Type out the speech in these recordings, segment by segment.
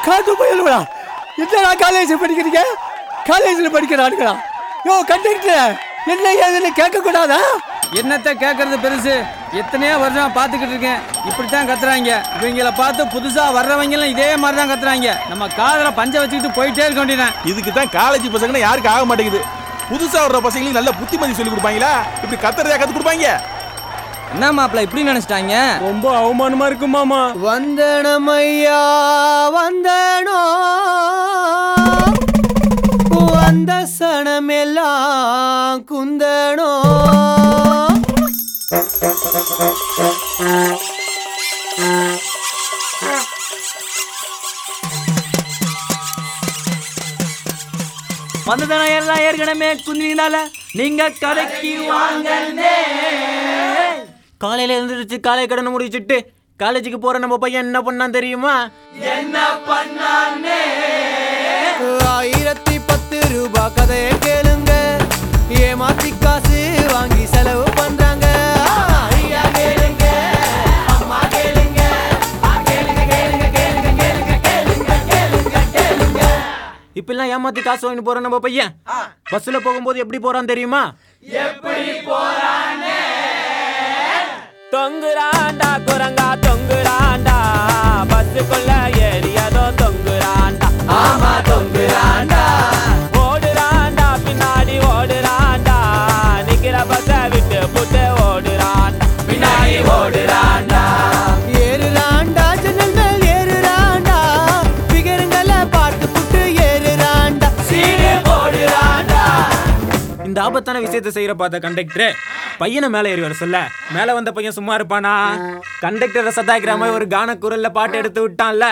காத்து போயிடுவா என்னடா காலேஜ் படிக்கிறீங்க காலேஜில் படிக்கிறானுங்களா யோ கண்டக்டர் என்ன ஏதுன்னு கேட்கக்கூடாதா என்னத்த கேட்கறது பெருசு எத்தனையோ வருஷம் பார்த்துக்கிட்டு இருக்கேன் இப்படித்தான் கத்துறாங்க இவங்கள பார்த்து புதுசா வர்றவங்களும் இதே மாதிரி தான் கத்துறாங்க நம்ம காதுல பஞ்ச வச்சுக்கிட்டு போயிட்டே இருக்க வேண்டியதான் இதுக்கு தான் காலேஜ் பசங்கன்னா யாருக்கு ஆக மாட்டேங்குது புதுசா வர்ற பசங்களுக்கு நல்ல புத்திமதி சொல்லி கொடுப்பாங்களா இப்படி கத்துறதா கத்து கொடுப்பாங்க என்ன மாப்பிள்ள இப்படி நினைச்சிட்டாங்க ரொம்ப அவமானமா இருக்கு மாமா வந்தனமையா வந்தனோ அந்த சனமெல்லாம் குந்தனோ வந்ததன எல்லாம் ஏற்கனவே குந்தினால நீங்க கதைக்கு வாங்க காலையில எழுந்திருச்சு காலை கடனை முடிச்சிட்டு காலேஜுக்கு போற நம்ம பையன் என்ன பண்ணான் தெரியுமா ஆயிரத்தி பத்து ரூபாய் கதையை கேளுங்க ஏமாத்தி காசு வாங்கி செலவு பண்றாங்க ஐயா கேளுங்க அம்மா கேளுங்க கேளுங்க கேளுங்க கேளுங்க கேளுங்க கேளுங்க கேளுங்க கேளுங்க இப்பெல்லாம் ஏமாத்தி காசு வாங்கிட்டு போற நம்ம பையன் பஸ்ல போகும்போது எப்படி போறான் தெரியுமா தொங்குறாண்டா குரங்கா தொங்குறாண்டா பஸ்ஸுக்குள்ள ஏறியதோ தொங்குறாண்டா ஆமா தொங்குறாண்டா ஓடுறாண்டா பின்னாடி ஓடுறாண்டா நிக்கிற பஸ்ஸ விட்டு புட்டு ஓடுறாண்டா பின்னாடி ஓடுறாண்டா ஏறுறாண்டா ஜன்னல் மேல் ஏறுறாண்டா பிகருங்கள பார்த்து புட்டு ஏறுறாண்டா சீடு போடுறாண்டா இந்த ஆபத்தான விஷயத்தை செய்யற பார்த்த கண்டக்டர் பையனை மேல ஏறி வர சொல்ல மேல வந்த பையன் சும்மா இருப்பானா கண்டக்டரை சத்தாக்கிற மாதிரி ஒரு கான குரல்ல பாட்டு எடுத்து விட்டான்ல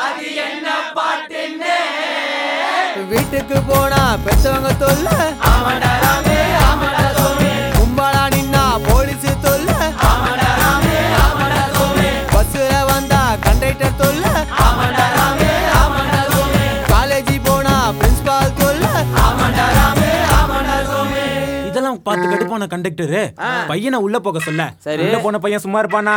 வீட்டுக்கு போனா பெத்தவங்க தொல்ல கும்பலா நின்னா போலீஸ் தொல்ல பஸ்ல வந்தா கண்டக்டர் தொல்ல காலேஜ் போனா பிரின்சிபால் தொல்ல இதெல்லாம் பார்த்து கடுப்பான கண்டக்டர் பையனை உள்ள போக சொல்ல சரி. உள்ள போன பையன் சும்மா இருப்பானா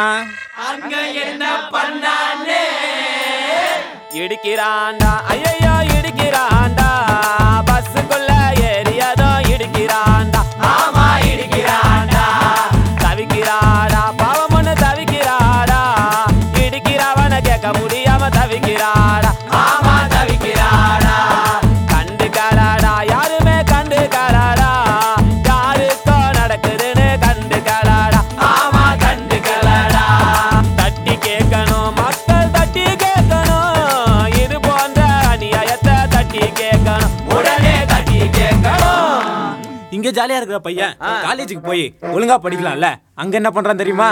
இடிக்கிறாண்டா ஐயோ இடிக்கிறாண்டா பஸ்ஸுக்குள்ள ஏறியதோ இடிக்கிறாண்டா ஆமா இடிக்கிறாண்டா தவிக்கிறாடா பாவம் ஒண்ணு தவிக்கிறாடா இடிக்கிறவன கேட்க முடியாம தவிக்கிறாடா ஆமா தவிக்கிறாடா கண்டு கலாடா யாருமே கண்டு கலாடா யாருக்கோ நடக்குதுன்னு கண்டு கலாடா ஆமா கண்டு கலாடா தட்டி கேட்கணும் மக்கள் தட்டி கேட்கணும் இது போன்ற அநியாயத்தை தட்டி கேட்கணும் உடனே தட்டி கேட்கணும் இங்க ஜாலியா இருக்கிற பையன் காலேஜுக்கு போய் ஒழுங்கா படிக்கலாம்ல அங்க என்ன பண்றான் தெரியுமா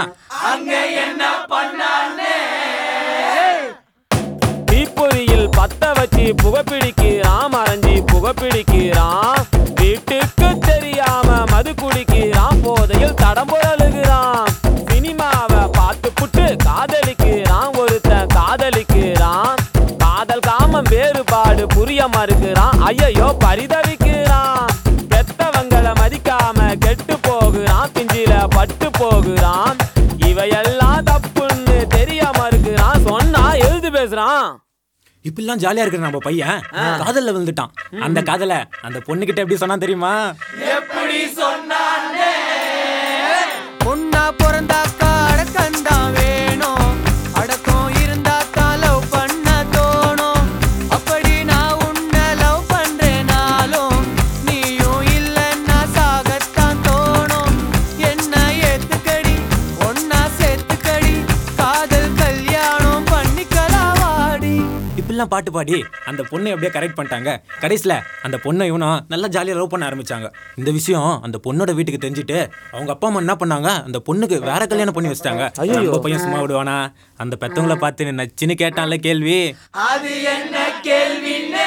தீப்பொறியில் பத்த வச்சு புகைப்பிடிக்கிறான் மறைஞ்சி புகைப்பிடிக்கிறான் வீட்டுக்கு தெரியாம மது குடிக்கிறான் போதையில் தடம்புழலுகிறான் சினிமாவை பார்த்து புட்டு காதலிக்கிறான் ஒருத்தன் காதலிக்கிறான் காதல் காமம் வேறுபாடு புரிய மறுக்கிறான் ஐயையோ பரிதவிக்கிறான் பெத்தவங்களை மதிக்காம கெட்டு போகிறான் பிஞ்சில பட்டு போகிறான் இவையெல்லாம் தப்புன்னு தெரியாம இருக்கிறான் சொன்னா எழுது பேசுறான் இப்படிலாம் ஜாலியா இருக்கிற நம்ம பையன் காதல்ல விழுந்துட்டான் அந்த காதல அந்த பொண்ணுகிட்ட எப்படி சொன்னா தெரியுமா பொண்ணா பிறந்தாக்கா அடக்கந்தான் வேணும் அடக்கம் இருந்தா லவ் பண்ண தோணும் அப்படி நான் உன்னை லவ் பண்றேனாலும் நீயும் இல்லைன்னா சாகத்தான் தோணும் என்ன ஏத்துக்கடி ஒன்னா சேர்த்துக்கடி காதல் கல்யாணம் பண்ணிக்கலாம் வாடி இப்படிலாம் பாட்டு பாடி அந்த பொண்ணை அப்படியே கரெக்ட் பண்ணிட்டாங்க கடைசியில் அந்த பொண்ணை இவனும் நல்லா ஜாலியாக லவ் பண்ண ஆரம்பிச்சாங்க இந்த விஷயம் அந்த பொண்ணோட வீட்டுக்கு தெரிஞ்சுட்டு அவங்க அப்பா அம்மா என்ன பண்ணாங்க அந்த பொண்ணுக்கு வேற கல்யாணம் பண்ணி வச்சிட்டாங்க நம்ம பையன் சும்மா விடுவானா அந்த பெத்தவங்கள பார்த்து நச்சுன்னு கேட்டான்ல கேள்வி அது என்ன கேள்வின்னு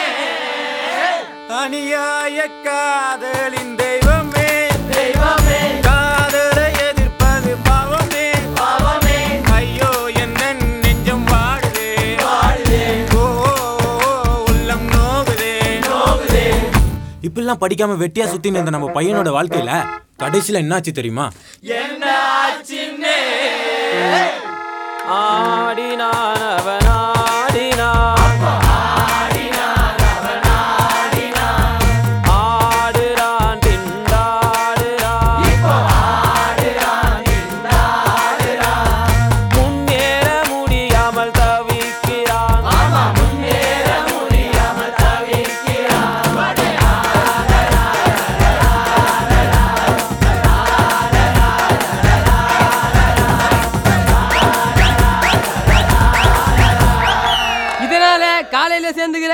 அநியாய காதலின் தெய்வமே தெய்வமே காதலை எதிர்ப்பது பாவமே பாவமே ஐயோ என்ன நெஞ்சம் வாடுதே வாடுதே ஓ உள்ளம் நோகுதே நோகுதே இப்படிலாம் படிக்காம வெட்டியா சுத்தின்னு இருந்த நம்ம பையனோட வாழ்க்கையில கடைசியில என்னாச்சு தெரியுமா ஆடினான் அவன் ஆடினான்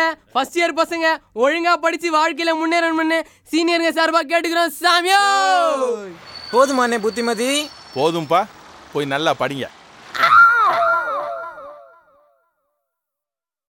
ஃபர்ஸ்ட் இயர் பசங்க ஒழுங்கா படிச்சு வாழ்க்கையில முன்னேறணும்னு சீனியருங்க சார்பா கேட்டுக்கிறோம் சாமியோ போதுமாண்ணே புத்திமதி போதும்பா போய் நல்லா படிங்க